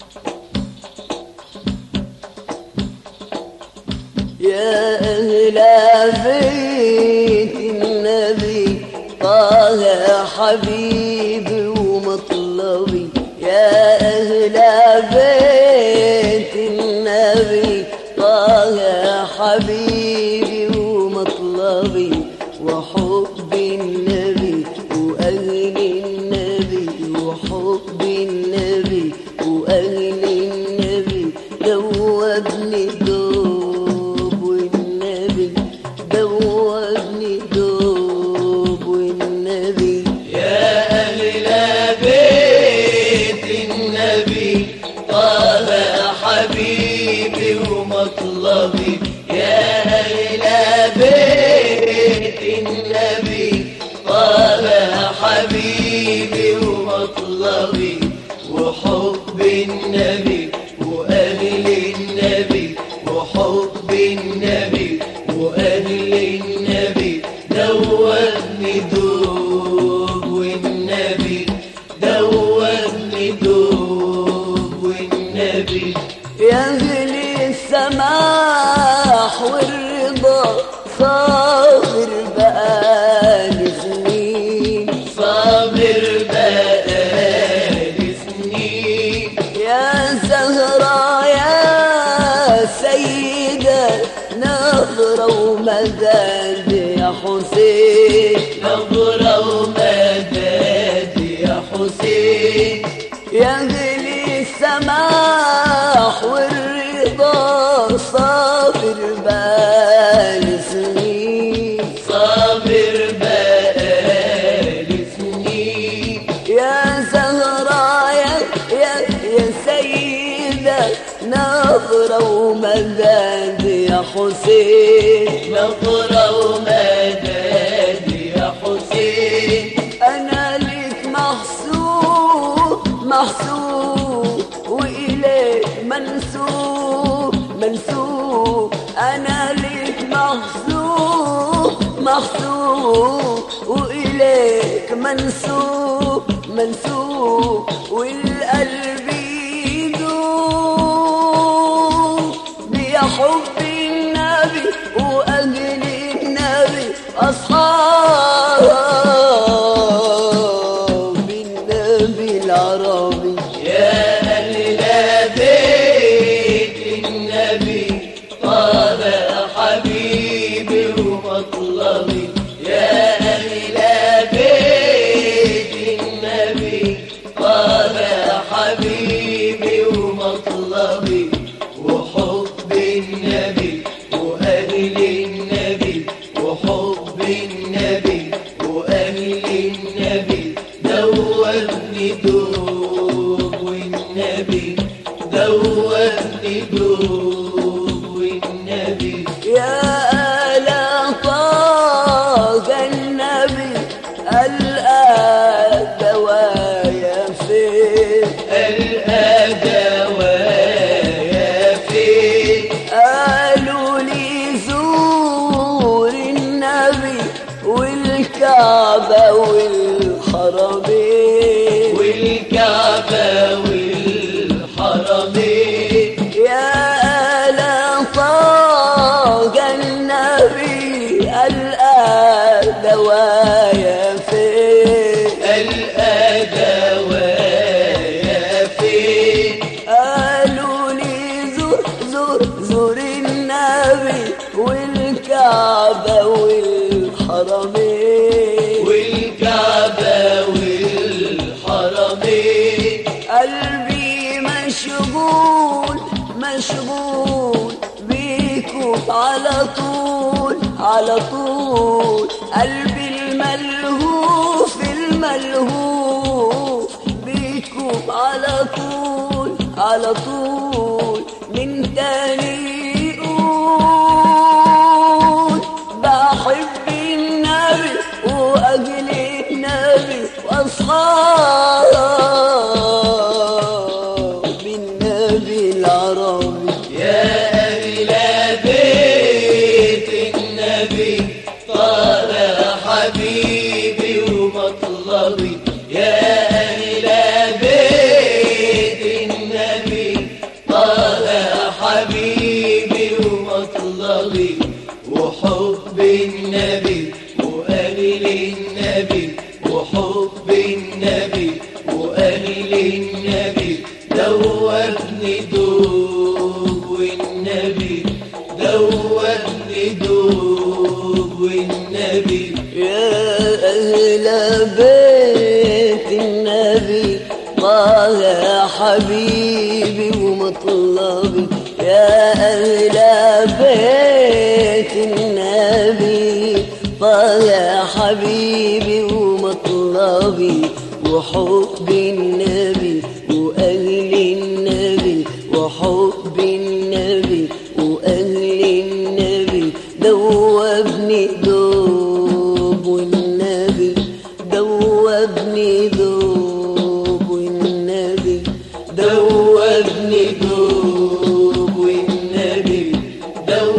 يا أهل بيت النبي طه حبيبي ومطلبي يا أهل بيت النبي طه حبيبي ومطلبي وحب النبي وأهل النبي وحب النبي وأهل النبي دوبني دوب والنبي دوبني دوب والنبي يا أهل بيت النبي طه حبيبي ومطلبي يا أهل بيت النبي طه حبيبي ومطلبي وحب النبي وأهل النبي وحب النبي وأهل النبي دوبني دوب والنبي دوبني دوب والنبي يا أهل السماح والرضا صابر بقالي سنين صابر بقالي سنين يا زهرة يا سيدة نظرة ومداد يا حسين نظرة ومداد يا حسين يا غلي السماح والرضا صابر بالي سنين صابر بقالي سنين يا زهرة يا, يا, يا سيدة نظرة ومداد يا حسين نظرة ومداد يا حسين أنا لك محسوب محسوب وإليك منسوب منسوب أنا لك محسوب محسوب وإليك منسوب منسوب والقلب يدوب بحب النبي وأهل النبي أصحاب النبي العربي يا أهل بيت النبي طاب حبيبي ومطلبي يا أهل بيت النبي طاب حبيبي ومطلبي وحب النبي وأهل النبي وحب النبي وأهل النبي دوبني دوب والنبي دوبني دوب والنبي يا آل طاق النبي الآن دوايا فين الأدوى يا فين قالوا لي زور النبي والكعبة والحرمين والكعبة والحرمين يا آل طاق النبي الآن دوايا فين الأدوى يا فين قالوا لي زور زور زور النبي والكعبة والحرمين والكعبة والحرمين قلبي مشغول مشغول بيكوا على طول على طول قلبي الملهوف الملهوف بيكوا على طول على طول من تاني يقول بحب النبي وأجل النبي وأصحاب النبي العربي يا أهل بيت النبي طال حبيبي ومطلبي يا أهل بيت النبي أجل النبي دوبني دوب والنبي دوبني دوب والنبي يا أهل بيت النبي طه يا حبيبي ومطلبي يا أهل بيت النبي طه يا حبيبي ومطلبي وحب النبي وأهل النبي وحب النبي وأهل النبي دوبني دوب والنبي دوبني دوب والنبي دوبني دوب والنبي دوبني